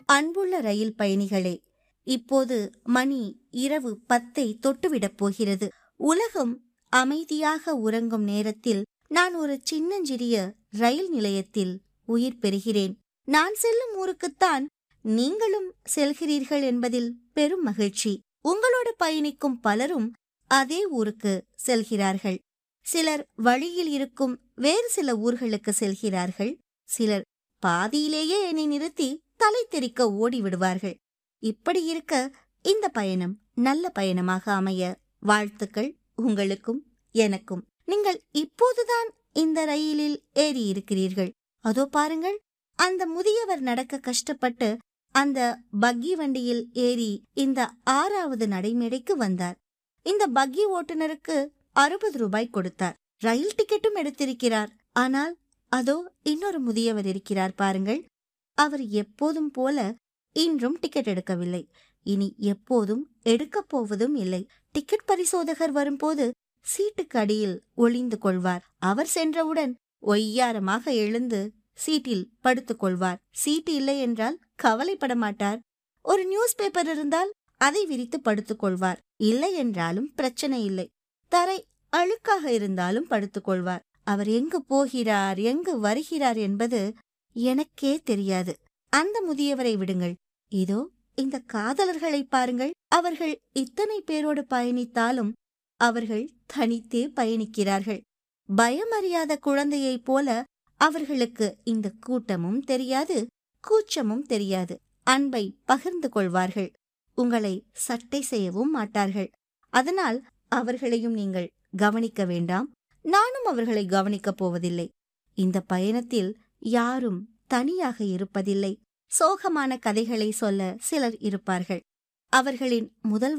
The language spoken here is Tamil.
அன்புள்ள ரயில் பயணிகளே இப்போது மணி இரவு பத்தை தொட்டுவிடப் போகிறது உலகம் அமைதியாக உறங்கும் நேரத்தில் நான் ஒரு சின்னஞ்சிறிய ரயில் நிலையத்தில் உயிர் பெறுகிறேன் நான் செல்லும் ஊருக்குத்தான் நீங்களும் செல்கிறீர்கள் என்பதில் பெரும் மகிழ்ச்சி உங்களோடு பயணிக்கும் பலரும் அதே ஊருக்கு செல்கிறார்கள் சிலர் வழியில் இருக்கும் வேறு சில ஊர்களுக்கு செல்கிறார்கள் சிலர் பாதியிலேயே என்னை நிறுத்தி தலை தெறிக்க ஓடி விடுவார்கள் இப்படி இருக்க இந்த பயணம் நல்ல பயணமாக அமைய வாழ்த்துக்கள் உங்களுக்கும் எனக்கும் நீங்கள் இப்போதுதான் இந்த ரயிலில் ஏறி இருக்கிறீர்கள் அதோ பாருங்கள் அந்த முதியவர் நடக்க கஷ்டப்பட்டு அந்த பக்கி வண்டியில் ஏறி இந்த ஆறாவது நடைமேடைக்கு வந்தார் இந்த பக்கி ஓட்டுநருக்கு அறுபது ரூபாய் கொடுத்தார் ரயில் டிக்கெட்டும் எடுத்திருக்கிறார் ஆனால் அதோ இன்னொரு முதியவர் இருக்கிறார் பாருங்கள் அவர் எப்போதும் போல இன்றும் டிக்கெட் எடுக்கவில்லை இனி எப்போதும் எடுக்கப் போவதும் இல்லை டிக்கெட் பரிசோதகர் வரும்போது சீட்டுக்கு அடியில் ஒளிந்து கொள்வார் அவர் சென்றவுடன் ஒய்யாரமாக எழுந்து சீட்டில் படுத்துக் கொள்வார் சீட்டு இல்லை என்றால் கவலைப்பட மாட்டார் ஒரு நியூஸ் பேப்பர் இருந்தால் அதை விரித்து படுத்துக் கொள்வார் இல்லை என்றாலும் பிரச்சனை இல்லை தரை அழுக்காக இருந்தாலும் படுத்துக் கொள்வார் அவர் எங்கு போகிறார் எங்கு வருகிறார் என்பது எனக்கே தெரியாது அந்த முதியவரை விடுங்கள் இதோ இந்த காதலர்களை பாருங்கள் அவர்கள் இத்தனை பேரோடு பயணித்தாலும் அவர்கள் தனித்தே பயணிக்கிறார்கள் பயமறியாத குழந்தையைப் போல அவர்களுக்கு இந்த கூட்டமும் தெரியாது கூச்சமும் தெரியாது அன்பை பகிர்ந்து கொள்வார்கள் உங்களை சட்டை செய்யவும் மாட்டார்கள் அதனால் அவர்களையும் நீங்கள் கவனிக்க வேண்டாம் நானும் அவர்களை கவனிக்கப் போவதில்லை இந்த பயணத்தில் யாரும் தனியாக இருப்பதில்லை சோகமான கதைகளை சொல்ல சிலர் இருப்பார்கள் அவர்களின் முதல்